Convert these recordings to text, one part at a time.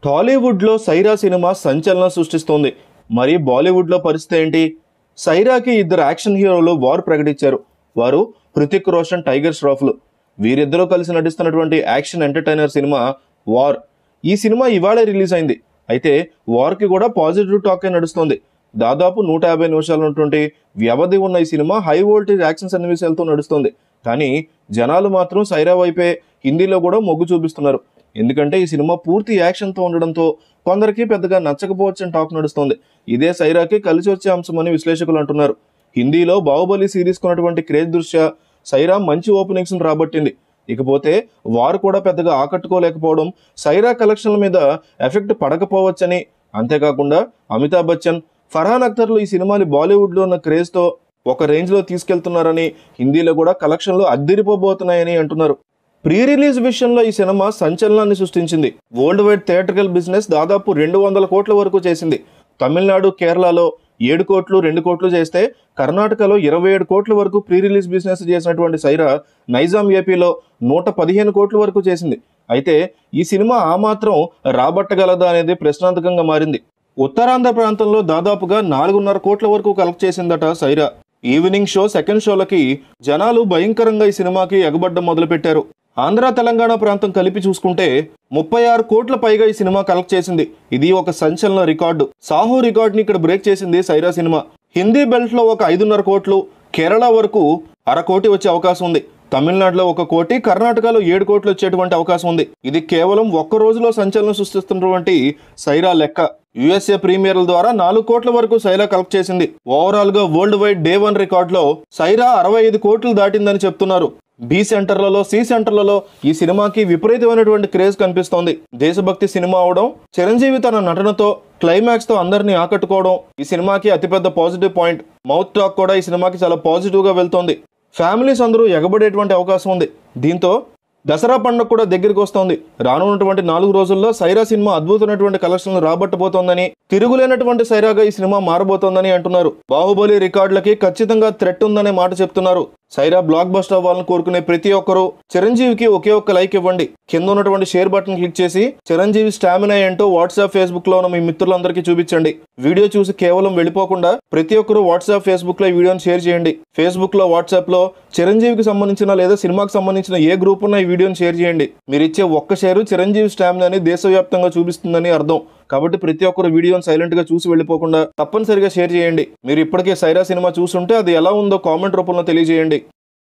టాలీవుడ్లో సైరా సినిమా సంచలనం సృష్టిస్తోంది మరి బాలీవుడ్లో పరిస్థితి ఏంటి సైరాకి ఇద్దరు యాక్షన్ హీరోలు వార్ ప్రకటించారు వారు హృతిక్ రోషన్ టైగర్ ష్రాఫ్లు వీరిద్దరూ కలిసి నటిస్తున్నటువంటి యాక్షన్ ఎంటర్టైనర్ సినిమా వార్ ఈ సినిమా ఇవాళే రిలీజ్ అయింది అయితే వార్కి కూడా పాజిటివ్ టాకే నడుస్తుంది దాదాపు నూట యాభై నిమిషాలు ఉన్నటువంటి వ్యవధి ఉన్న ఈ సినిమా హై వోల్టేజ్ యాక్షన్ సన్నివేశాలతో నడుస్తుంది కానీ జనాలు మాత్రం సైరా వైపే హిందీలో కూడా మొగ్గు చూపిస్తున్నారు ఎందుకంటే ఈ సినిమా పూర్తి యాక్షన్తో ఉండడంతో కొందరికి పెద్దగా నచ్చకపోవచ్చని టాక్ నడుస్తోంది ఇదే సైరాకి కలిసి వచ్చే అంశమని విశ్లేషకులు అంటున్నారు హిందీలో బాహుబలి సిరీస్ కొన్నటువంటి క్రేజ్ దృష్ట్యా సైరా మంచి ఓపెనింగ్స్ రాబట్టింది ఇకపోతే వారు కూడా పెద్దగా ఆకట్టుకోలేకపోవడం సైరా కలెక్షన్ల మీద ఎఫెక్ట్ పడకపోవచ్చని అంతేకాకుండా అమితాబ్ బచ్చన్ ఫర్హాన్ అఖ్తర్లు ఈ సినిమాని బాలీవుడ్లో ఉన్న క్రేజ్తో ఒక రేంజ్లో తీసుకెళ్తున్నారని హిందీలో కూడా కలెక్షన్లు అద్దిరిపోబోతున్నాయని అంటున్నారు ప్రీ రిలీజ్ విషయంలో ఈ సినిమా సంచలనాన్ని సృష్టించింది వరల్డ్ వైడ్ థియేట్రికల్ బిజినెస్ దాదాపు రెండు వందల కోట్ల వరకు చేసింది తమిళనాడు కేరళలో ఏడు కోట్లు రెండు కోట్లు చేస్తే కర్ణాటకలో ఇరవై ఏడు కోట్ల వరకు ప్రీ రిలీజ్ బిజినెస్ చేసినటువంటి సైరా నైజాం ఏపీలో నూట పదిహేను కోట్ల వరకు చేసింది అయితే ఈ సినిమా ఆ మాత్రం రాబట్టగలదా అనేది ప్రశ్నార్థకంగా మారింది ఉత్తరాంధ్ర ప్రాంతంలో దాదాపుగా నాలుగున్నర కోట్ల వరకు కలెక్ట్ చేసిందట సైరా ఈవినింగ్ షో సెకండ్ షోలకి జనాలు భయంకరంగా ఈ సినిమాకి ఎగబడ్డం మొదలుపెట్టారు ఆంధ్ర తెలంగాణ ప్రాంతం కలిపి చూసుకుంటే ముప్పై ఆరు కోట్ల పైగా ఈ సినిమా కలెక్ట్ చేసింది ఇది ఒక సంచలన రికార్డు సాహో రికార్డుని ఇక్కడ బ్రేక్ చేసింది సైరా సినిమా హిందీ బెల్ట్ లో ఒక ఐదున్నర కోట్లు కేరళ వరకు అర కోటి వచ్చే అవకాశం ఉంది తమిళనాడులో ఒక కోటి కర్ణాటకలో ఏడు కోట్లు వచ్చేటువంటి అవకాశం ఉంది ఇది కేవలం ఒక్క రోజులో సంచలనం సృష్టిస్తున్నటువంటి సైరా లెక్క యుఎస్ఏ ప్రీమియర్ల ద్వారా నాలుగు కోట్ల వరకు సైరా కలెక్ట్ చేసింది ఓవరాల్ గా worldwide day one record లో సైరా అరవై ఐదు కోట్లు దాటిందని చెప్తున్నారు బి సెంటర్లలో సి సెంటర్లలో ఈ సినిమాకి విపరీతమైనటువంటి క్రేజ్ కనిపిస్తోంది దేశభక్తి సినిమా అవడం చిరంజీవి తన నటనతో క్లైమాక్స్ తో అందరినీ ఆకట్టుకోవడం ఈ సినిమాకి అతిపెద్ద పాజిటివ్ పాయింట్ మౌత్ టాక్ కూడా ఈ సినిమాకి చాలా పాజిటివ్ గా వెళ్తోంది ఫ్యామిలీస్ అందరూ ఎగబడేటువంటి అవకాశం ఉంది దీంతో దసరా పండుగ కూడా దగ్గరికి వస్తోంది రానున్నటువంటి నాలుగు రోజుల్లో సైరా సినిమా అద్భుతమైనటువంటి కలెక్షన్లు రాబట్టబోతోందని తిరుగులేనటువంటి సైరాగా ఈ సినిమా మారబోతోందని అంటున్నారు బాహుబలి రికార్డులకి ఖచ్చితంగా థ్రెట్ ఉందనే మాట చెప్తున్నారు సైరా బ్లాక్ బస్టర్ అవ్వాలని కోరుకునే ప్రతి ఒక్కరూ చిరంజీవికి ఒకే ఒక్క లైక్ ఇవ్వండి కింద ఉన్నటువంటి షేర్ బటన్ క్లిక్ చేసి చిరంజీవి స్టామినా ఏంటో వాట్సాప్ ఫేస్బుక్ లో ఉన్న మీ మిత్రులందరికీ చూపించండి వీడియో చూసి కేవలం వెళ్ళిపోకుండా ప్రతి ఒక్కరూ వాట్సాప్ ఫేస్బుక్ లో ఈ వీడియోని షేర్ చేయండి ఫేస్బుక్ లో వాట్సాప్ లో చిరంజీవికి సంబంధించిన లేదా సినిమాకి సంబంధించిన ఏ గ్రూప్ ఉన్న ఈ వీడియోని షేర్ చేయండి మీరు ఇచ్చే ఒక్క షేరు చిరంజీవి స్టామినాని దేశవ్యాప్తంగా చూపిస్తుందని అర్థం కాబట్టి ప్రతి ఒక్కరు వీడియోని సైలెంట్ గా చూసి వెళ్ళిపోకుండా తప్పనిసరిగా షేర్ చేయండి మీరు ఇప్పటికే సైరా సినిమా చూసుంటే అది ఎలా ఉందో కామెంట్ రూపంలో తెలియజేయండి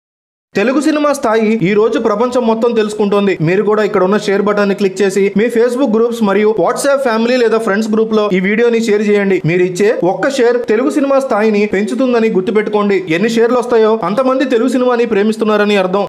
తెలుగు సినిమా స్థాయి ఈ రోజు ప్రపంచం మొత్తం తెలుసుకుంటోంది మీరు కూడా ఇక్కడ ఉన్న షేర్ బటన్ ని క్లిక్ చేసి మీ ఫేస్బుక్ గ్రూప్స్ మరియు వాట్సాప్ ఫ్యామిలీ లేదా ఫ్రెండ్స్ గ్రూప్ లో ఈ వీడియోని షేర్ చేయండి మీరు ఇచ్చే ఒక్క షేర్ తెలుగు సినిమా స్థాయిని పెంచుతుందని గుర్తుపెట్టుకోండి ఎన్ని షేర్లు వస్తాయో అంతమంది తెలుగు సినిమాని ప్రేమిస్తున్నారని అర్థం